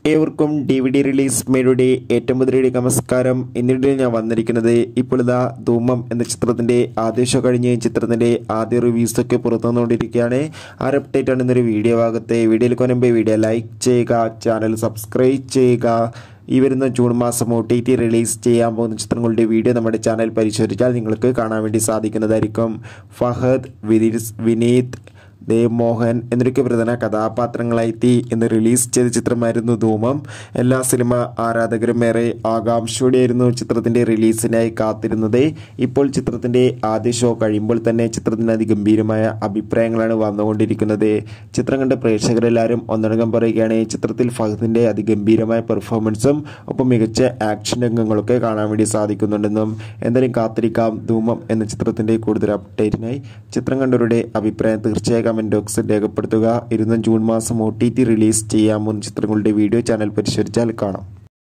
ഏവർക്കും D V D release മേയുടെ ഏറ്റവും പുതിയ നമസ്കാരം എന്നിട്ട് ഞാൻ വന്നിരിക്കുന്നത് ഇപ്പോൾ ഇതാ ധൂമം എന്ന ചിത്രത്തിന്റെ ആദ്യ ഷോ കഴിഞ്ഞ് ചിത്രത്തിന്റെ ആദ്യ റിവ്യൂസ് ഒക്കെ പുറത്തു വന്നുകൊണ്ടിരിക്കുകയാണ് ആ ഒരു അപ്ഡേറ്റ് ആണ് ഇന്നൊരു വീഡിയോ ഭാഗത്തെ വീഡിയോയിൽ കൊനുമ്പോൾ വീഡിയോ ലൈക്ക് ചെയ്യുക ചാനൽ സബ്സ്ക്രൈബ് ചെയ്യുക ഈ വരുന്ന ജൂൺ മാസം ഒ ടി ടി റിലീസ് ചെയ്യാൻ പോകുന്ന ചിത്രങ്ങളുടെ വീഡിയോ നമ്മുടെ ചാനൽ പരിശോധിച്ചാൽ നിങ്ങൾക്ക് കാണാൻ വേണ്ടി സാധിക്കുന്നതായിരിക്കും ഫഹദ് വിനീത് വിനീത് ദേവ് മോഹൻ എന്നൊക്കെ പ്രധാന കഥാപാത്രങ്ങളായെത്തി ഇന്ന് റിലീസ് ചെയ്ത ചിത്രമായിരുന്നു ധൂമം എല്ലാ സിനിമ ആരാധകരും ഏറെ ആകാംക്ഷയോടെയായിരുന്നു ചിത്രത്തിന്റെ റിലീസിനായി കാത്തിരുന്നത് ഇപ്പോൾ ചിത്രത്തിന്റെ ആദ്യ ഷോ കഴിയുമ്പോൾ തന്നെ ചിത്രത്തിന് അതിഗംഭീരമായ അഭിപ്രായങ്ങളാണ് വന്നുകൊണ്ടിരിക്കുന്നത് ചിത്രം കണ്ട പ്രേക്ഷകരെല്ലാവരും ഒന്നടങ്കം പറയുകയാണ് ചിത്രത്തിൽ ഫഹദിന്റെ അതിഗംഭീരമായ പെർഫോമൻസും ഒപ്പം മികച്ച ആക്ഷൻ രംഗങ്ങളൊക്കെ കാണാൻ വേണ്ടി സാധിക്കുന്നുണ്ടെന്നും എന്തായാലും കാത്തിരിക്കാം ധൂമം എന്ന ചിത്രത്തിന്റെ കൂടുതൽ അപ്ഡേറ്റിനായി ചിത്രം കണ്ടവരുടെ അഭിപ്രായം തീർച്ചയായും കമന്റ് ബോക്സിൽ രേഖപ്പെടുത്തുക ഇരുന്ന ജൂൺ മാസം ഒ ടി ടി റിലീസ് ചെയ്യാൻ പോകുന്ന ചിത്രങ്ങളുടെ വീഡിയോ ചാനൽ പരിശോധിച്ചാൽ കാണാം